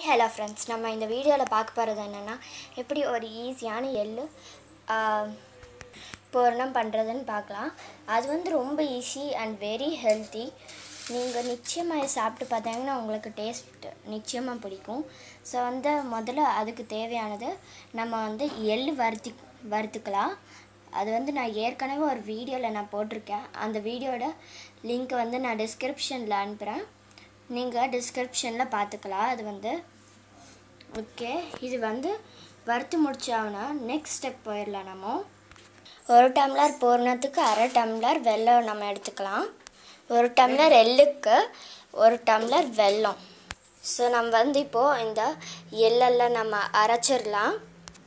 hello friends நம்ம இந்த வீடியோவில் பார்க்க போகிறது என்னென்னா எப்படி ஒரு ஈஸியான எள்ளு ஆஹ், பூரணம் பண்ணுறதுன்னு பார்க்கலாம் அது வந்து ரொம்ப ஈஸி அண்ட் வெரி ஹெல்த்தி நீங்கள் நிச்சயமாக இதை சாப்பிட்டு பார்த்தாங்கன்னா உங்களுக்கு டேஸ்ட் நிச்சயமாக பிடிக்கும் ஸோ வந்து முதல்ல அதுக்கு தேவையானது நம்ம வந்து எள்ளு வறுத்தி வறுத்துக்கலாம் அது வந்து நான் ஏற்கனவே ஒரு வீடியோவில் நான் போட்டிருக்கேன் அந்த வீடியோட லிங்க் வந்து நான் டிஸ்கிரிப்ஷனில் அனுப்புகிறேன் நீங்கள் டிஸ்கிரிப்ஷனில் பார்த்துக்கலாம் அது வந்து ஓகே இது வந்து வறுத்து முடிச்சாங்கன்னா நெக்ஸ்ட் ஸ்டெப் போயிடலாம் நம்ம ஒரு டம்ளர் பூர்ணத்துக்கு அரை டம்ளர் வெல்லம் நம்ம எடுத்துக்கலாம் ஒரு டம்ளர் எள்ளுக்கு ஒரு டம்ளர் வெல்லம் ஸோ நம்ம வந்து இப்போது இந்த எள்ளெல்லாம் நம்ம அரைச்சிடலாம்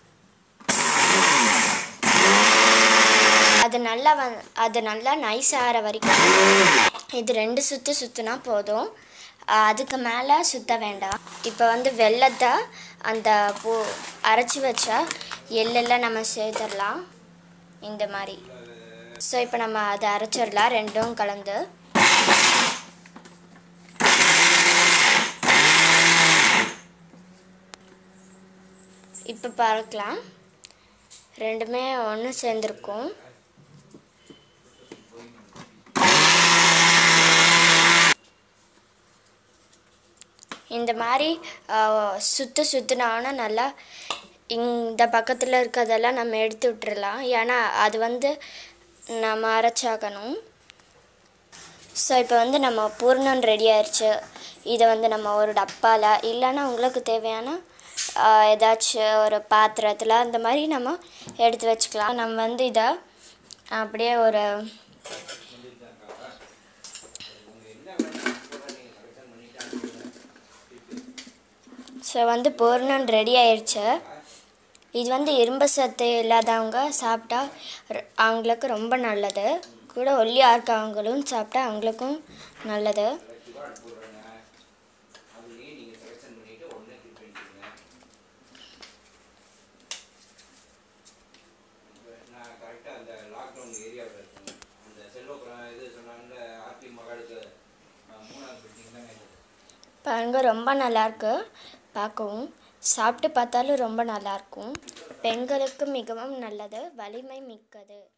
அது நல்லா வந் அது நல்லா நைஸ் ஆகிற வரைக்கும் இது ரெண்டு சுற்று சுற்றுனா போதும் அஹ் அதுக்கு மேலே சுற்ற வேண்டாம் இப்போ வந்து வெள்ளத்தை அந்த பூ அரைச்சி வச்ச எள்ளெல்லாம் நம்ம சேர்த்துடலாம் இந்த மாதிரி ஸோ இப்போ நம்ம அதை அரைச்சிடலாம் ரெண்டும் கலந்து இப்போ பார்க்கலாம் ரெண்டுமே ஒன்று சேர்ந்துருக்கும் இந்த மாதிரி சுற்று சுற்றுனாங்கன்னா நல்லா இந்த பக்கத்தில் இருக்கிறதெல்லாம் நம்ம எடுத்து விட்டுறலாம் ஏன்னா அது வந்து நம்ம அரைச்சாகணும் ஸோ இப்போ வந்து நம்ம பூர்ணம் ரெடி ஆயிடுச்சு இதை வந்து நம்ம ஒரு டப்பாவில் இல்லைன்னா உங்களுக்கு தேவையான ஆஹ், ஏதாச்சும் ஒரு பாத்திரத்தில் அந்த மாதிரி நம்ம எடுத்து வச்சுக்கலாம் நம்ம வந்து இதை அப்படியே ஒரு ஸோ வந்து பூர்ணம் ரெடி ஆயிடுச்சு இது வந்து இரும்பு சத்து இல்லாதவங்க சாப்பிட்டா ர- அவங்களுக்கு ரொம்ப நல்லது கூட ஒல்லியாக இருக்கவங்களும் சாப்பிட்டா அவங்களுக்கும் நல்லது நான் கரெக்டாக அந்த லாக்டவுன் ஏரியாவில் இருக்கேன் அந்த செல்வபுரம் இது சொன்னாங்க ஆர்டி மகளுக்கு அஹ், மூணாவது பில்டிங் தானே இது பாருங்க ரொம்ப நல்லாயிருக்கு பார்க்கவும் சாப்பிட்டு பார்த்தாலும் ரொம்ப நல்லாயிருக்கும் பெண்களுக்கு மிகவும் நல்லது வலிமை மிக்கது